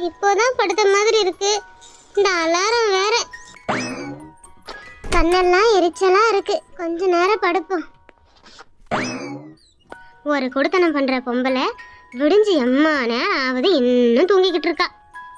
இப்போதான் படுத்த மாதிரி இருக்கு இந்த அலாரம் வேற கண்ணெல்லாம் எரிச்சலா இருக்கு கொஞ்ச நேரம் படுப்போம் ஒரு குடுத்தனம் பண்ற பொம்பளை விடிஞ்சு எம்மா நேரம் ஆகுது இன்னும் தூங்கிக்கிட்டு இருக்கா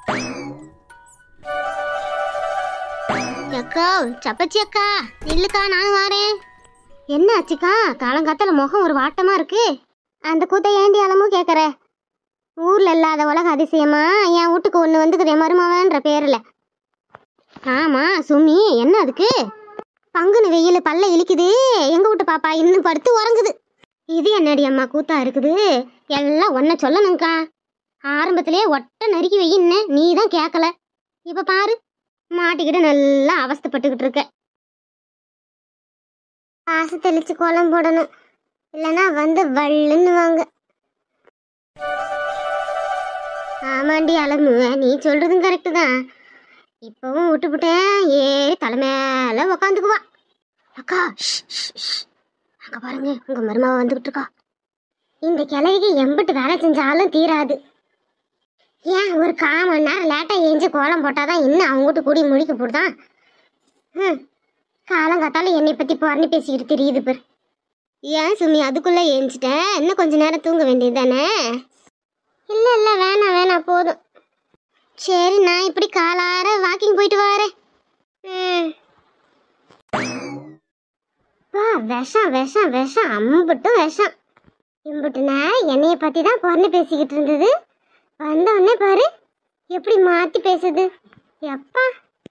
அக்கா சப்பச்சி அக்கா இல்லக்கா நான் வரேன் என்ன ஆச்சுக்கா காலங்காத்தால முகம் ஒரு வாட்டமா இருக்கு அந்த கூத்த ஏண்டி அலமும் கேக்குற ஊர்ல இல்லாத உலக அதிசயமா என் வீட்டுக்கு ஒண்ணு வந்துக்குது என் மருமவன்ற பேர்ல ஆமா சுமி என்ன அதுக்கு பங்குனு வெயில் பல்ல இழிக்குது எங்க வீட்டு பாப்பா இன்னும் படுத்து உறங்குது இது என்னடி அம்மா கூத்தா இருக்குது எல்லாம் ஒன்ன சொல்லணும்க்கா ஆரம்பத்திலே ஒட்ட நறுக்கி வையின்னு நீ தான் கேட்கல இப்ப பாரு மாட்டிக்கிட்டு நல்லா அவஸ்தைப்பட்டுக்கிட்டு இருக்க காசு தெளிச்சு கோலம் போடணும் இல்லைன்னா வந்து வள்ளுன்னு வாங்க ஆமாண்டி அலமு நீ சொல்றதும் கரெக்டு தான் இப்பவும் விட்டுப்புட்டேன் ஏறி தலை மேல உக்காந்துக்குவா அக்கா ஷ், ஷ், ஷ். அங்க பாருங்க உங்க மருமாவை வந்துகிட்டு இருக்கா இந்த கிழவிக்கு எம்பிட்டு வேலை செஞ்சாலும் தீராது ஏன் ஒரு கால் மணி நேரம் லேட்டாக ஏஞ்சி கோலம் போட்டாதான் இன்னும் அவங்ககிட்ட கூடி முழிக்க போடுதான் ம் காலங்காத்தால என்னை பற்றி புறணி பேசிக்கிட்டு தெரியுது பேர் ஏன் சுமி அதுக்குள்ளே ஏஞ்சிட்டேன் இன்னும் கொஞ்ச நேரம் தூங்க வேண்டியது தானே இல்லை இல்லை வேணாம் வேணாம் போதும் சரி நான் இப்படி காலார வாக்கிங் போயிட்டு வரேன் ம் பா விஷம் விஷம் விஷம் அம்புட்டும் விஷம் இம்புட்டு நேரம் என்னைய பற்றி தான் புறணி பேசிக்கிட்டு இருந்தது வந்த உடனே பாரு எப்படி மாற்றி பேசுது எப்பா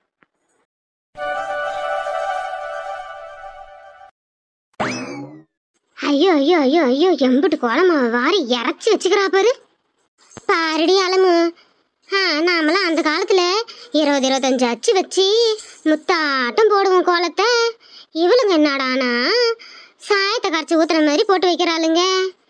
ஐயோ ஐயோ ஐயோ ஐயோ எம்பிட்டு கோலமாவை வாரி இறச்சி வச்சுக்கிறா பாரு பாருடி அலமு ஆ நாமெல்லாம் அந்த காலத்தில் இருபது இருபத்தஞ்சு அச்சு வச்சு முத்தாட்டம் போடுவோம் கோலத்தை இவளுங்க என்னடானா சாயத்தை கரைச்சி ஊத்துற மாதிரி போட்டு வைக்கிறாளுங்க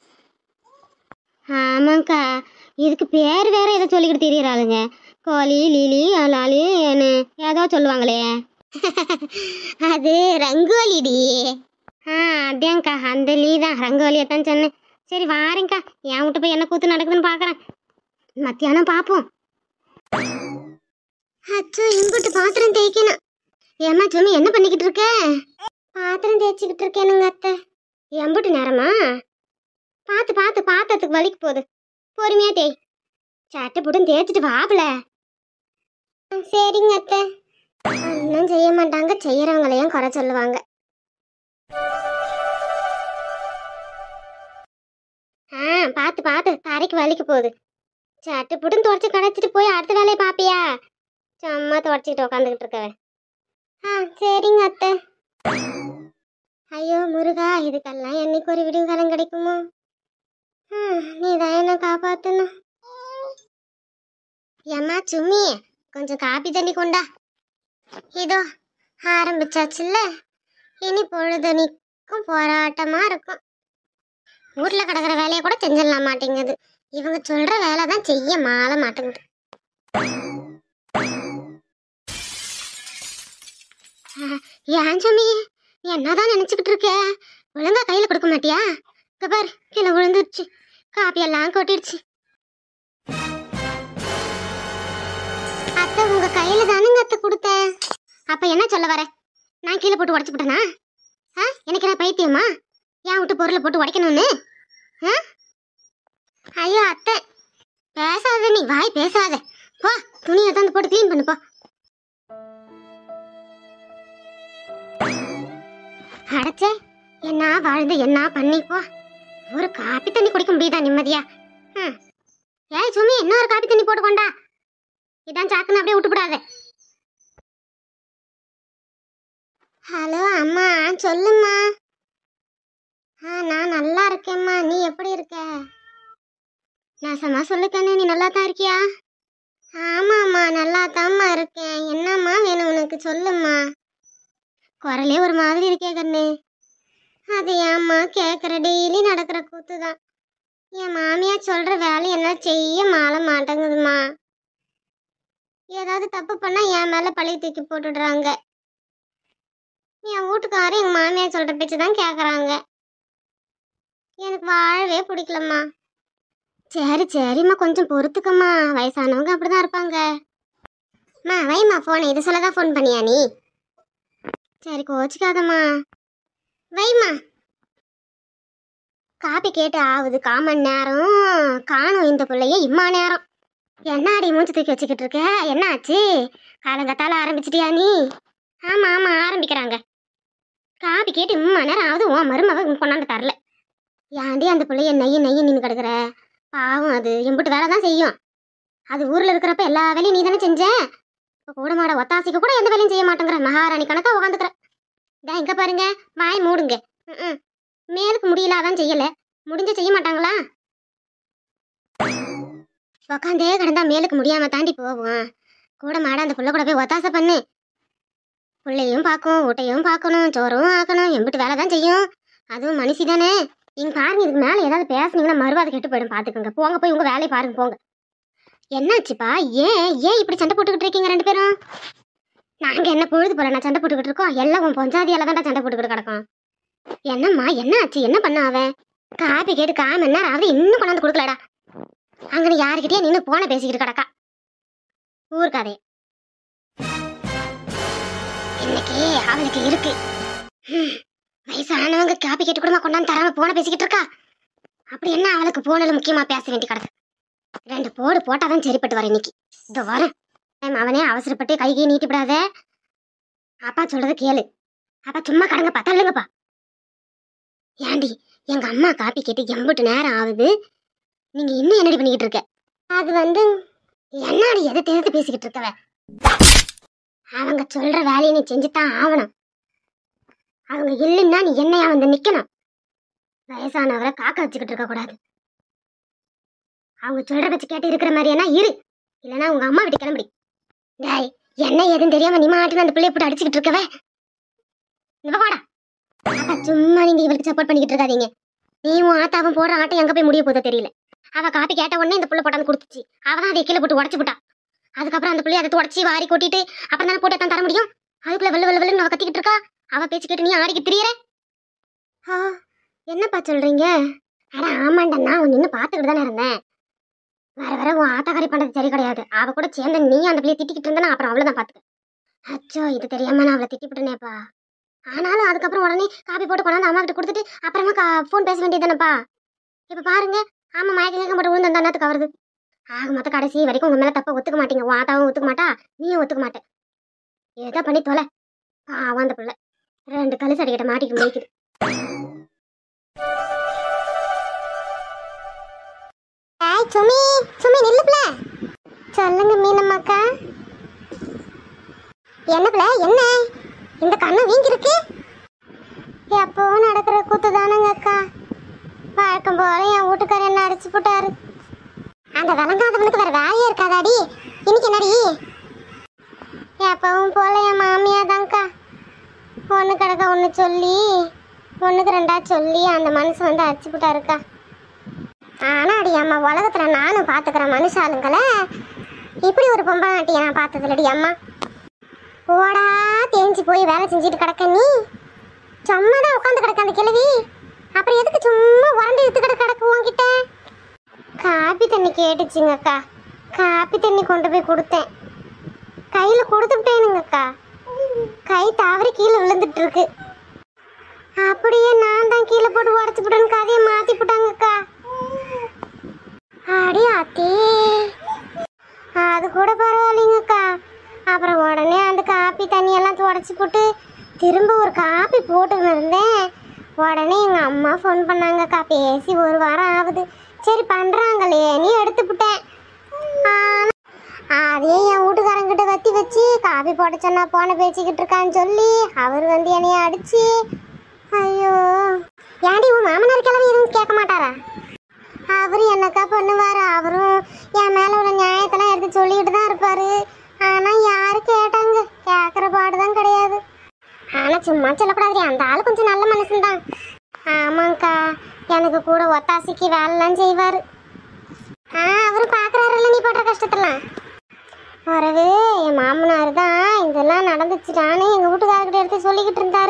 ஆமாங்க்கா இதுக்கு பேர் வேற ஏதோ சொல்லிக்கிட்டு தெரியறாளுங்க கோழி லீலி லாலி ஏதோ சொல்லுவாங்களே அது ரங்கோலிடி ஆ அதேங்க்கா அந்த லீ தான் ரங்கோலியை தான் சொன்னேன் சரி வாரேங்க்கா என் விட்டு போய் என்ன கூத்து நடக்குதுன்னு பார்க்குறேன் மத்தியானம் பார்ப்போம் அச்சோ இம்புட்டு பாத்திரம் தேய்க்கணும் ஏம்மா சுமி என்ன பண்ணிக்கிட்டு இருக்க பாத்திரம் தேய்ச்சிக்கிட்டு இருக்கேனுங்க அத்தை எம்புட்டு நேரமா பார்த்து பார்த்து பாத்திரத்துக்கு வலிக்கு போகுது பொறுமையா தேய் சட்டை போட்டு தேய்ச்சிட்டு வாப்ல சரிங்க அத்தை ஒன்றும் செய்ய மாட்டாங்க செய்யறவங்களையும் குறை சொல்லுவாங்க ஆ பார்த்து பார்த்து தரைக்கு வலிக்கு போகுது சட்டை புட்டு துடைச்சி கடைச்சிட்டு போய் அடுத்த வேலையை பாப்பியா சும்மா துடைச்சிக்கிட்டு உக்காந்துக்கிட்டு இருக்கவன் ஆ சரிங்க அத்தை ஐயோ முருகா இதுக்கெல்லாம் என்னைக்கு ஒரு விடிவு காலம் கிடைக்குமோ நீ தான் என்ன காப்பாத்தணும் ஏம்மா சும்மி கொஞ்சம் காப்பி தண்ணி கொண்டா இதோ ஆரம்பிச்சாச்சுல்ல இனி பொழுதனிக்கும் போராட்டமா இருக்கும் ஊர்ல கிடக்குற வேலையை கூட செஞ்சிடலாம் மாட்டேங்குது இவங்க சொல்ற வேலை தான் செய்ய மாற மாட்டேங்குது ஆஹ், ஏன் சுமி நீ என்னதான் நினைச்சுக்கிட்டு இருக்க ஒழுங்கா கையில கொடுக்க மாட்டியா இங்க பாரு கீழே விழுந்துருச்சு காப்பி எல்லாம் கொட்டிடுச்சு அத்தை உங்க கையில தானுங்க அத்தை கொடுத்தேன் அப்ப என்ன சொல்ல வர நான் கீழே போட்டு உடச்சு விட்டனா ஆ எனக்கு என்ன பைத்தியமா ஏன் விட்டு பொருளை போட்டு உடைக்கணும்னு ஆ ஐயோ அத்தை பேசாத நீ வாய் பேசாத போ துணியை தான் போட்டு க்ளீன் பண்ணு போ அடைச்சே என்ன வாழ்ந்து என்ன பண்ணி போ ஒரு காப்பி தண்ணி குடிக்க முடியுதா நிம்மதியா ம். ஏய் சுமி இன்னொரு காப்பி தண்ணி போட்டு கொண்டா இதான் சாக்குன்னு அப்படியே விட்டுப்படாத ஹலோ அம்மா சொல்லும்மா ஆ நான் நல்லா இருக்கேம்மா நீ எப்படி இருக்க நான் சமா சொல்லுக்கண்ணே நீ நல்லா தான் இருக்கியா ஆமாம்மா நல்லா தாம்மா இருக்கேன் என்னம்மா வேணும் உனக்கு சொல்லும்மா குரலே ஒரு மாதிரி இருக்கே கண்ணு அது ஏம்மா கேட்குற டெய்லி நடக்கிற கூத்து தான் என் மாமியார் சொல்கிற வேலை என்ன செய்ய மாள மாட்டேங்குதுமா ஏதாவது தப்பு பண்ணா என் மேல பழி தூக்கி போட்டுடுறாங்க என் வீட்டுக்காரர் எங்க மாமியார் சொல்ற பேச்சு தான் கேக்குறாங்க எனக்கு வாழவே பிடிக்கலம்மா சரி சரிம்மா கொஞ்சம் பொறுத்துக்கம்மா வயசானவங்க அப்படிதான் இருப்பாங்க அம்மா வைம்மா ஃபோனை இது சொல்லதான் ஃபோன் பண்ணியா நீ சரி கோச்சிக்காதம்மா வைம்மா காப்பி கேட்டு ஆகுது காமன் நேரம் காணும் இந்த பிள்ளைய இம்மா நேரம் என்ன அடி மூஞ்சி தூக்கி வச்சுக்கிட்டு இருக்க என்ன ஆச்சு காலங்கத்தால ஆரம்பிச்சிட்டியா நீ ஆமா ஆமா ஆரம்பிக்கிறாங்க காப்பி கேட்டு இம்மா நேரம் ஆகுது உன் மருமக கொண்டாந்து தரல ஏன்டி அந்த பிள்ளைய நெய்ய நெய்ய நின்று கிடக்குற பாவம் அது எம்பிட்டு வேலை தான் செய்யும் அது ஊர்ல இருக்கிறப்ப எல்லா வேலையும் நீ தானே செஞ்ச இப்போ கூட மாட ஒத்தாசிக்கு கூட எந்த வேலையும் செய்ய மாட்டேங்கிற மகாராணி கணக்கா உட்காந்துக்கிற இதா இங்க பாருங்க வாய் மூடுங்க ம்ம். மேலுக்கு முடியல அதான் செய்யல முடிஞ்ச செய்ய மாட்டாங்களா உக்காந்தே கிடந்தா மேலுக்கு முடியாம தாண்டி போவோம் கூட மாட அந்த புள்ள கூட போய் ஒத்தாசை பண்ணு புள்ளையும் பார்க்கும் ஊட்டையும் பார்க்கணும் சோறும் ஆக்கணும் எம்பிட்டு வேலை தான் செய்யும் அதுவும் மனுஷி தானே நீங்க பாருங்க இதுக்கு மேல ஏதாவது பேசுனீங்கன்னா மறுவாது கெட்டு போயிடும் பாத்துக்கோங்க போங்க போய் உங்க வேலையை பாருங்க போங்க என்னாச்சுப்பா ஏன் ஏன் இப்படி சண்டை போட்டுக்கிட்டு இருக்கீங்க ரெண்டு பேரும் நாங்க என்ன பொழுது போல நான் சண்டை போட்டுக்கிட்டு இருக்கோம் எல்லாம் உன் பொஞ்சாதியால தான்டா சண்டை போட்டுக்கிட்டு கிடக்கும் என்னம்மா என்ன ஆச்சு என்ன பண்ண அவன் காப்பி கேட்டு காம என்ன ஆகுது இன்னும் கொண்டாந்து கொடுக்கலடா அங்க நீ யாருக்கிட்டயே நின்று போன பேசிக்கிட்டு கிடக்கா ஊர் கதை இன்னைக்கு அவளுக்கு இருக்கு ஹம், வயசானவங்க காப்பி கேட்டு கூடமா கொண்டாந்து தராம போன பேசிக்கிட்டு இருக்கா அப்படி என்ன அவளுக்கு போனது முக்கியமா பேச வேண்டி கிடக்கு ரெண்டு போடு போட்டாதான் சரிப்பட்டு வர இன்னைக்கு இதோ வரேன் ஏம், அவனே அவசரப்பட்டு கை கை நீட்டிவிடாத அப்பா சொல்றது கேளு அப்பா சும்மா கடங்கப்பா தள்ளுங்கப்பா ஏண்டி எங்க அம்மா காப்பி கேட்டு எம்பிட்டு நேரம் ஆகுது நீங்க இன்னும் என்னடி பண்ணிக்கிட்டு இருக்க அது வந்து என்னடி எதை தெரிந்து பேசிக்கிட்டு இருக்கவ அவங்க சொல்ற வேலையை நீ செஞ்சுதான் ஆகணும் அவங்க இல்லைன்னா நீ என்னையா வந்து நிக்கணும் வயசானவரை காக்க வச்சுக்கிட்டு இருக்க கூடாது அவங்க சொல்ற பச்சு கேட்டு இருக்கிற மாதிரியானா இரு இல்லைன்னா உங்க அம்மா வீட்டு கிளம்புடி டேய் என்ன ஏதுன்னு தெரியாம நீ மாட்டுன்னு அந்த பிள்ளைய போட்டு அடிச்சுக்கிட்டு இருக்கவே இவ வாடா அப்பா, சும்மா நீங்க இவளுக்கு சப்போர்ட் பண்ணிக்கிட்டு இருக்காதீங்க நீ உன் ஆத்தாவும் போடுற ஆட்டம் எங்க போய் முடிய போதோ தெரியல அவ காப்பி கேட்ட உடனே இந்த புள்ள போட்டாந்து கொடுத்துச்சு அவ தான் அதை கீழே போட்டு உடச்சு போட்டா அதுக்கப்புறம் அந்த புள்ளைய அதை உடச்சி வாரி கொட்டிட்டு அப்புறம் தானே போட்டு தான் தர முடியும் அதுக்குள்ள வெள்ள வெள்ள வெள்ளன்னு அவ கத்திக்கிட்டு இருக்கா அவ பேச்சு கேட்டு நீ ஆடிக்கு திரியற ஆ என்னப்பா சொல்றீங்க அட ஆமாண்டா நான் உன் நின்று பார்த்துக்கிட்டு தானே இருந்தேன் வர வர உன் ஆத்தாக்காரி பண்றது சரி கிடையாது அவ கூட சேர்ந்து நீ அந்த பிள்ளைய திட்டிக்கிட்டு இருந்தனா அப்புறம் அவ்வளவுதான் பாத்துக்க அச்சோ இது தெரியாம நான் அவளை திட்டிவிட்டனேப்பா ஆனாலும் அதுக்கப்புறம் உடனே காப்பி போட்டு கொண்டாந்து அம்மா கிட்ட கொடுத்துட்டு அப்புறமா ஃபோன் பேச வேண்டியதானப்பா இப்ப பாருங்க ஆமா மயக்க கேட்க மட்டும் விழுந்து அந்த வருது ஆக மொத்த கடைசி வரைக்கும் உங்க மேல தப்ப ஒத்துக்க மாட்டீங்க உன் ஆத்தாவும் ஒத்துக்க மாட்டா நீயும் ஒத்துக்க மாட்டேன் ஏதோ பண்ணி தொலை பாவம் அந்த பிள்ளை ரெண்டு கழுசு அடிக்கிட்ட மாட்டிக்கு முடிக்குது ஏய் சுமி சுமி நில்லுப்ல சொல்லுங்க மீனம்மாக்கா என்னப்ல என்ன இந்த கண்ணு வீங்கி இருக்கு எப்பவும் நடக்கிற கூத்து தானங்க அக்கா வழக்கம் போல என் வீட்டுக்காரர் என்ன அடிச்சு போட்டாரு அந்த விளங்காதவனுக்கு வேற வேலையே இருக்காதாடி இன்னைக்கு என்னடி எப்பவும் போல என் மாமியா தான்க்கா ஒன்று கிடக்க ஒன்று சொல்லி ஒன்றுக்கு ரெண்டா சொல்லி அந்த மனுஷன் வந்து அடிச்சு போட்டாருக்கா ஆனால் அடி அம்மா உலகத்தில் நானும் பார்த்துக்கிறேன் மனுஷாளுங்களை இப்படி ஒரு பொம்பளை நாட்டியை நான் பார்த்ததில்லடி அம்மா ஓடா தேஞ்சு போய் வேலை செஞ்சுட்டு கிடக்க நீ சும்மா தான் உட்காந்து கிடக்க அந்த கிழவி அப்புறம் எதுக்கு சும்மா உரண்டு இழுத்துக்கிட்டு கிடக்கு உன்கிட்ட காப்பி தண்ணி கேட்டுச்சுங்கக்கா காப்பி தண்ணி கொண்டு போய் கொடுத்தேன் கையில் கொடுத்துட்டேனுங்கக்கா கை தவறி கீழே விழுந்துட்டு இருக்கு அப்படியே நான் தான் கீழே போட்டு உடச்சு போட்டேன்னு கதையை மாத்தி போட்டாங்கக்கா அடி ஆத்தே அது கூட பரவாயில்லைங்கக்கா அப்புறம் உடனே அந்த காப்பி தண்ணியெல்லாம் துடைச்சி போட்டு திரும்ப ஒரு காப்பி போட்டுன்னு இருந்தேன் உடனே எங்கள் அம்மா ஃபோன் பண்ணாங்கக்கா பேசி ஒரு வாரம் ஆகுது சரி பண்ணுறாங்களே நீ எடுத்துப்புட்டேன் ஆனா, அதே என் வீட்டுக்காரங்கிட்ட வத்தி வச்சு காப்பி போட சொன்னா போன பேசிக்கிட்டு இருக்கான்னு சொல்லி அவர் வந்து என்னைய அடிச்சு ஐயோ ஏன்டி உன் மாமனார் கிளம்பி எதுவும் கேட்க மாட்டாரா அவரு என்னக்கா பண்ணுவாரு அவரும் என் மேல உள்ள நியாயத்தெல்லாம் எடுத்து சொல்லிட்டு தான் இருப்பாரு ஆனா யாரு கேட்டாங்க கேக்குற பாடுதான் கிடையாது ஆனா சும்மா சொல்லக்கூடாது அந்த ஆளு கொஞ்சம் நல்ல மனுஷன்தான் ஆமாங்க்கா எனக்கு கூட ஒத்தாசைக்கு வேலைலாம் செய்வாரு ஆ அவரு பாக்குறாருல்ல நீ படுற கஷ்டத்தெல்லாம் வரவு என் மாமனார் தான் இதெல்லாம் நடந்துச்சுட்டான்னு எங்க வீட்டுக்காரர்கிட்ட எடுத்து சொல்லிக்கிட்டு இருந்தாரு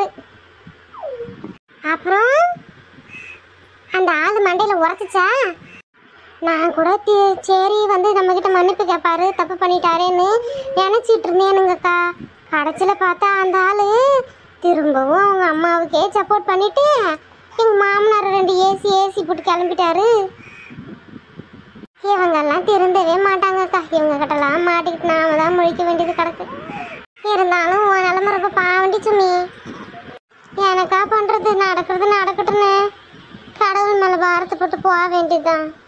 அப்புறம் அந்த ஆள் மண்டையில உரைச்சிச்சா நான் கூட தி- சரி வந்து நம்மக்கிட்ட மன்னிப்பு கேட்பாரு தப்பு பண்ணிட்டாரேன்னு நினச்சிட்டு இருந்தேனுங்கக்கா கடைசியில் பார்த்தா அந்த ஆள் திரும்பவும் அவங்க அம்மாவுக்கே சப்போர்ட் பண்ணிட்டு எங்கள் மாமனார் ரெண்டு ஏசி ஏசி போட்டு கிளம்பிட்டாரு இவங்கெல்லாம் திருந்தவே மாட்டாங்கக்கா இவங்க கிட்டலாம் மாட்டிக்கிட்டு நாம தான் முழிக்க வேண்டியது கிடக்கு இருந்தாலும் உன் நிலம ரொம்ப பாவண்டி சுமி எனக்கா பண்ணுறது நடக்கிறது நடக்கட்டுன்னு கடவுள் மேலே பாரத்தை போட்டு போக வேண்டியதுதான்